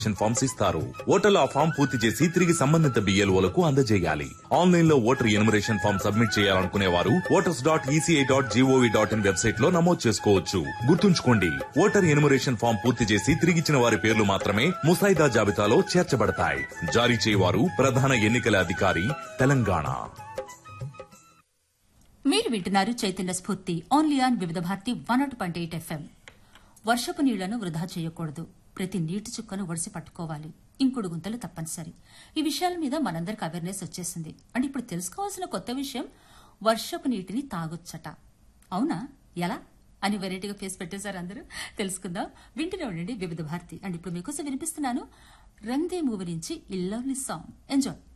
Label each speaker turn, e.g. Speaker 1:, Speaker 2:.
Speaker 1: forms ఇస్తారు ఓటర్లు ఆ ఫామ్ పూర్తి చేసి తిరిగి సంబంధిత బిఎల్ఓలకు అందజేయాలి ఆన్లైన్ లో ఓటర్ ఎనుమరేషన్ ఫామ్ సబ్మిట్ చేయాలనుకునే వారు voters dot ECI dot GOV dot in website లో నమోదు చేసుకోవచ్చు గుర్తుంచుకోండి ఓటర్ ఎనుమరేషన్ ఫామ్ పూర్తి చేసి తిరిగిచ్చిన వారి పేర్లు మాత్రమే ముసాయిదా జాబితాలో చేర్చబడతాయి జారీ చేయవారు ప్రధాన ఎన్నికల అధికారి తెలంగాణ
Speaker 2: మీరు వింటున్నారు చైతన్య స్ఫూర్తి only on Vividh Bharati one nought point eight FM వర్షపు నీళ్లను వృధా చేయకూడదు ప్రతి నీటి చుక్కను ఒడిసి పట్టుకోవాలి ఇంకుడు గుంతలు తప్పనిసరి ఈ విషయాల మీద మనందరికి అవేర్నెస్ వచ్చేసింది అండ్ ఇప్పుడు తెలుసుకోవాల్సిన కొత్త విషయం వర్షపు నీటిని తాగొచ్చట అవునా ఎలా అని వెరైటీగా ఫేస్ పెట్టేశారు అందరూ తెలుసుకుందాం వింటూనే ఉండండి వివిధ భారతి అండ్ ఇప్పుడు మీకోసం వినిపిస్తున్నాను రంగ్ దే మూవీ నుంచి ఈ లవ్లీ సాంగ్ ఎంజాయ్